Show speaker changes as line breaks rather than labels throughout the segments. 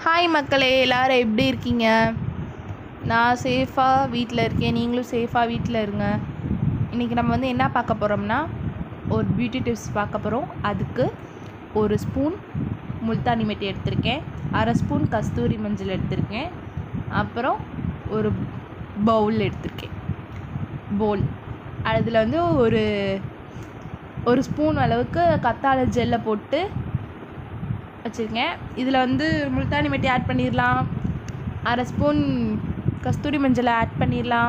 hi மக்களே எல்லாரும் எப்படி இருக்கீங்க நான் சேஃபாக வீட்டில் இருக்கேன் நீங்களும் சேஃபாக வீட்டில் இருங்க இன்றைக்கி நம்ம வந்து என்ன பார்க்க போகிறோம்னா ஒரு பியூட்டி டிப்ஸ் பார்க்க போகிறோம் அதுக்கு ஒரு ஸ்பூன் முல்தானி மெட்டி எடுத்திருக்கேன் அரை ஸ்பூன் கஸ்தூரி மஞ்சள் எடுத்திருக்கேன் அப்புறம் ஒரு பவுல் எடுத்திருக்கேன் பவுல் அதில் வந்து ஒரு ஒரு ஸ்பூன் அளவுக்கு கத்தாழை ஜெல்லை போட்டு வச்சுருக்கேன் இதில் வந்து முல்தானி மெட்டி ஆட் பண்ணிடலாம் அரை ஸ்பூன் கஸ்தூரி மஞ்சளை ஆட் பண்ணிடலாம்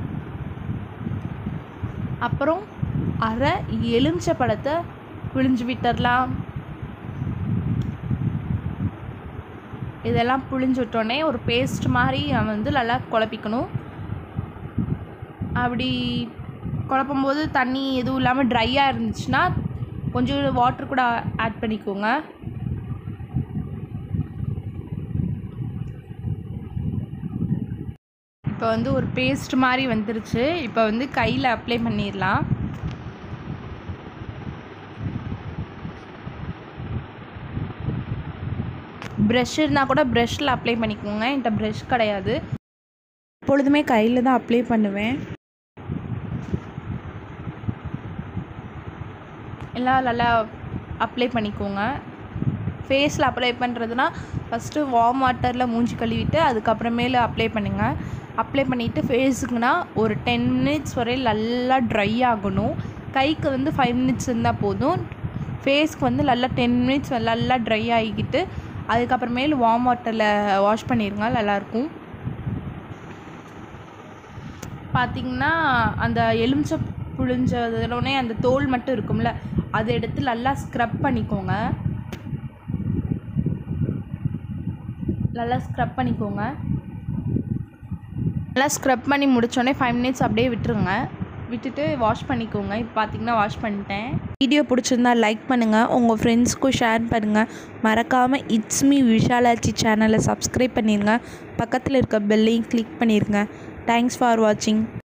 அப்புறம் அரை எலுமிச்சை பழத்தை புழிஞ்சு விட்டுடலாம் இதெல்லாம் புழிஞ்சு விட்டோடனே ஒரு பேஸ்ட் மாதிரி நம்ம வந்து நல்லா குழப்பிக்கணும் அப்படி குழப்பும் போது தண்ணி எதுவும் இல்லாமல் ட்ரையாக இருந்துச்சுன்னா கொஞ்சம் வாட்டர் கூட ஆட் பண்ணிக்கோங்க இப்போ வந்து ஒரு பேஸ்ட் மாதிரி வந்துருச்சு இப்போ வந்து கையில் அப்ளை பண்ணிடலாம் ப்ரஷ் இருந்தால் கூட ப்ரஷ்ஷில் அப்ளை பண்ணிக்கோங்க என்கிட்ட ப்ரஷ் கிடையாது எப்பொழுதுமே கையில் தான் அப்ளை பண்ணுவேன் எல்லாம் நல்லா அப்ளை பண்ணிக்கோங்க ஃபேஸில் அப்ளை பண்ணுறதுனா ஃபஸ்ட்டு வார்ம் வாட்டரில் மூஞ்சி கழுவிட்டு அதுக்கப்புறமேல அப்ளை பண்ணுங்கள் அப்ளை பண்ணிவிட்டு ஃபேஸுக்குனா ஒரு டென் மினிட்ஸ் வரையும் நல்லா ட்ரை ஆகணும் கைக்கு வந்து ஃபைவ் மினிட்ஸ் இருந்தால் போதும் ஃபேஸ்க்கு வந்து நல்லா டென் மினிட்ஸ் நல்லா ட்ரை ஆகிக்கிட்டு அதுக்கப்புறமேல் வார்ம் வாட்டரில் வாஷ் பண்ணிடுங்க நல்லாயிருக்கும் பார்த்திங்கன்னா அந்த எலுமிச்சை புழிஞ்சதுனே அந்த தோல் மட்டும் இருக்கும்ல அதை எடுத்து நல்லா ஸ்க்ரப் பண்ணிக்கோங்க நல்லா ஸ்க்ரப் பண்ணிக்கோங்க நல்லா ஸ்க்ரப் பண்ணி முடித்தோடனே ஃபைவ் மினிட்ஸ் அப்படியே விட்டுருங்க விட்டுட்டு வாஷ் பண்ணிக்கோங்க இப்போ பார்த்தீங்கன்னா வாஷ் பண்ணிட்டேன் வீடியோ பிடிச்சிருந்தா லைக் பண்ணுங்கள் உங்கள் ஃப்ரெண்ட்ஸ்க்கும் ஷேர் பண்ணுங்கள் மறக்காமல் இட்ஸ் மீ விஷாலாச்சி சேனலை சப்ஸ்கிரைப் பண்ணிடுங்க பக்கத்தில் இருக்க பெல்லையும் கிளிக் பண்ணிடுங்க தேங்க்ஸ் ஃபார் வாட்சிங்